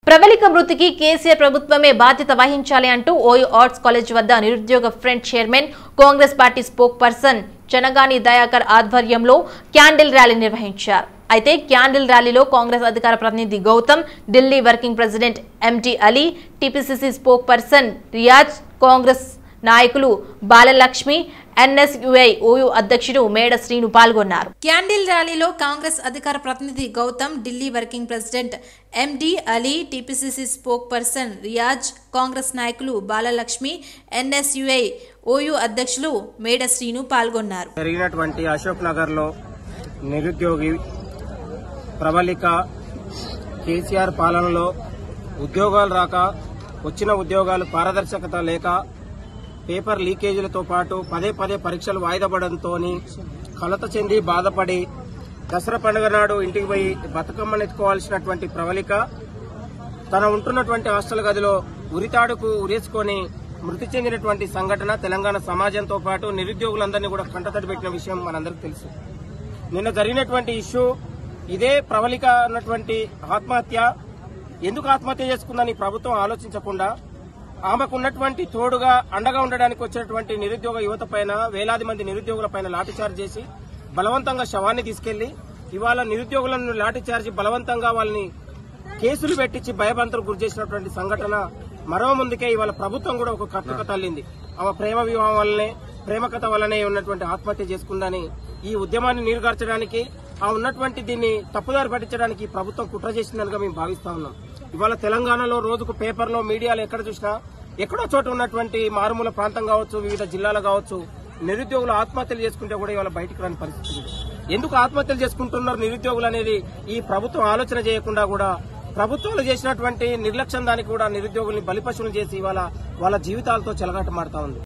ప్రబలిక మృతికి కేసీఆర్ ప్రభుత్వమే బాధ్యత వహించాలి అంటూ ఓయూ ఆర్ట్స్ కాలేజ్ వద్ద నిరుద్యోగ front chairman Congress party spokesperson Chanagani Dayakar ఆధ్వర్యంలో క్యాండిల్ ర్యాలీ నిర్వహించారు అయితే క్యాండిల్ ర్యాలీలో కాంగ్రెస్ అధికార ప్రతినిధి Gautam Delhi working president MT Ali TPCC spokesperson Riyaz Congress నాయకులు బాలలక్ష్మి ఎన్ఎస్యుఐ ఓయూ అధ్యక్షుడు మేడ శ్రీను పాల్గొన్నారు క్యాండిల్ ర్యాలీలో కాంగ్రెస్ అధికార ప్రతినిధి Gautam Delhi working president MD Ali TPCC spokesperson Riyaz Congress నాయకులు బాలలక్ష్మి ఎన్ఎస్యుఐ ఓయూ అధ్యక్షులు మేడ శ్రీను పాల్గొన్నారు జరిగినటువంటి అశోక్ నగర్ లో నిరుద్యోగి ప్రబలిక కేసీఆర్ పాలనలో ఉద్యోగాలు రాక వచ్చిన ఉద్యోగాలు పారదర్శకత లేక పేపర్ లీకేజీలతో పాటు పదే పదే పరీక్షలు వాయిదా పడడంతో కలత చెంది బాధపడి దసరా పండుగ నాడు ఇంటికి పోయి బతుకమ్మను ఎత్తుకోవాల్సినటువంటి ప్రబలిక తన ఉంటున్నటువంటి హాస్టల్ గదిలో ఉరితాడుకు ఉరేసుకొని మృతి చెందినటువంటి సంఘటన తెలంగాణ సమాజంతో పాటు నిరుద్యోగులందరినీ కూడా కంటతడి పెట్టిన విషయం మనందరికీ తెలుసు నిన్న జరిగినటువంటి ఇష్యూ ఇదే ప్రబలిక అన్నటువంటి ఆత్మహత్య ఎందుకు ఆత్మహత్య చేసుకుందని ప్రభుత్వం ఆలోచించకుండా ఆమెకు ఉన్నటువంటి తోడుగా అండగా ఉండడానికి వచ్చినటువంటి నిరుద్యోగ యువత పైన వేలాది మంది నిరుద్యోగుల పైన లాఠీచార్జ్ చేసి బలవంతంగా శవాన్ని తీసుకెళ్లి ఇవాళ నిరుద్యోగులను లాఠీచార్జి బలవంతంగా వాళ్ళని కేసులు పెట్టించి భయభంతులు గురి చేసినటువంటి సంఘటన మరో ముందుకే ఇవాళ ప్రభుత్వం కూడా ఒక కట్టుక తల్లింది ఆమె ప్రేమ వివాహం వల్లనే ప్రేమ కథ వల్లనే ఉన్నటువంటి ఆత్మహత్య చేసుకుందని ఈ ఉద్యమాన్ని నీరుగార్చడానికి ఆ ఉన్నటువంటి దీన్ని తప్పుదారి పట్టించడానికి ఈ ప్రభుత్వం కుట్ర చేసిందనిగా మేము భావిస్తా ఉన్నాం ఇవాళ తెలంగాణలో రోజుకు పేపర్లో మీడియాలో ఎక్కడ చూసినా ఎక్కడో చోట ఉన్నటువంటి మారుమూల ప్రాంతం కావచ్చు వివిధ జిల్లాలు కావచ్చు నిరుద్యోగులు ఆత్మహత్యలు చేసుకుంటే కూడా ఇవాళ బయటకు రాని పరిస్థితి ఉంది. ఎందుకు ఆత్మహత్యలు చేసుకుంటున్నారు నిరుద్యోగులు అనేది ఈ ప్రభుత్వం ఆలోచన చేయకుండా కూడా ప్రభుత్వాలు చేసినటువంటి నిర్లక్ష్యం దానికి కూడా నిరుద్యోగుల్ని బలిపశువులు చేసి ఇవాళ వాళ్ళ జీవితాలతో చెలగాటమాడుతా ఉంది